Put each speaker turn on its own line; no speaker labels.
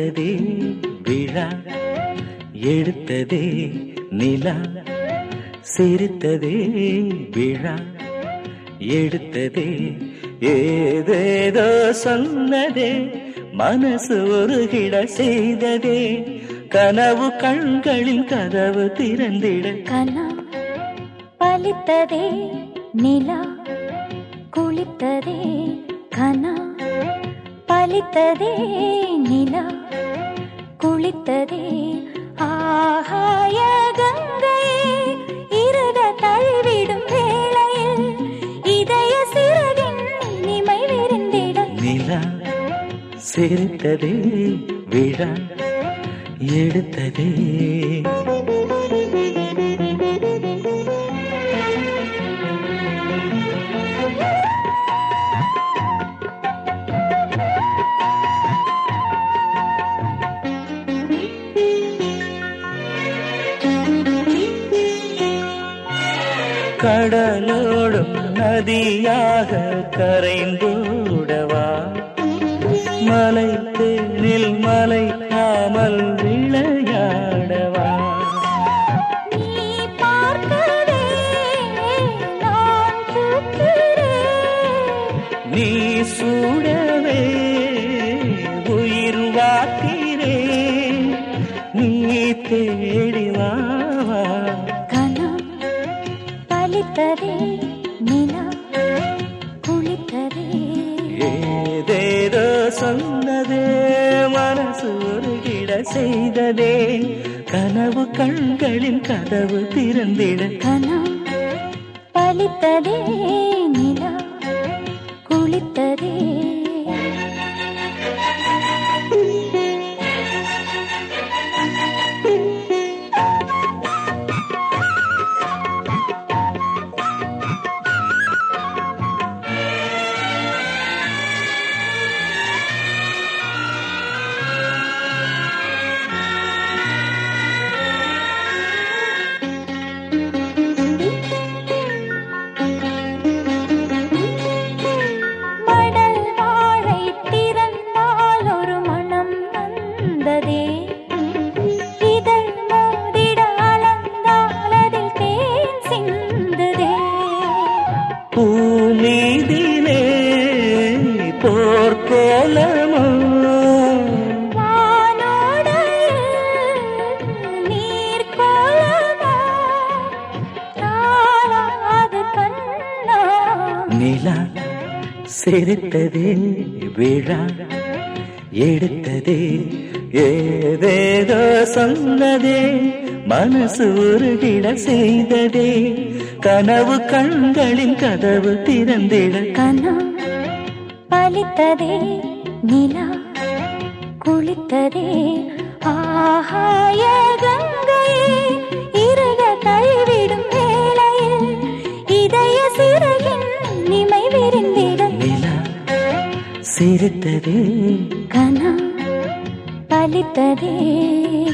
எடுத்ததே விழா எடுத்ததே நிலா சிரித்ததே விழா எடுத்ததே ஏதேதோ சொன்னதே மனசு உருகிட செய்ததே கனவு கண்களின் கதவு திறந்திட
கனா பலித்ததே நிலா குளித்ததே கனா பலித்ததே நிலா குளித்ததே ஆகாய கங்கையே இருக தழுவிடும் வேளையில் இதய சிறகின் இனிமை விருந்திட
நிலா சிரித்ததே விழா எடுத்ததே கடலோடும் நதியாக கரைந்தோடவா மலை தேனில் மலைக்காமல் விளையாடவா
நீ பார்க்கவே நான் பூக்கிறேன்
நீ சூடவே உயிர் வாக்கிறேன் நீ தேடி வா வா.
கனா பலித்ததே நிலா குளித்ததே
ஏதேதோ சொன்னதே மனசு உருகிட செய்ததே கனவு கண்களின் கதவு திறந்திட
கனா பலித்ததே நிலா குளித்ததே மடல் வாழை திறந்தால் ஒரு மனம் வந்ததே இதழ் மோதிட அளந்தால் அதில் தேன் சிந்துதே
பூமீதிலே போர்க்கோலமோ
வானோடையில் நீர் கோலமா தாழாது கண்ணா
நிலா சிரித்ததே விழா எடுத்ததே ஏதேதோ சொன்னதே மனசு உருகிட செய்ததே கனவு கண்களின் கதவு திறந்திட
கனா பலித்ததே நிலா குளித்ததே ஆகாய கங்கையே இருக தழுவிடும் வேளையில் இதய சிறகின் நிமை விருந்திட
நிலா சிரித்ததே
கனா பலித்ததே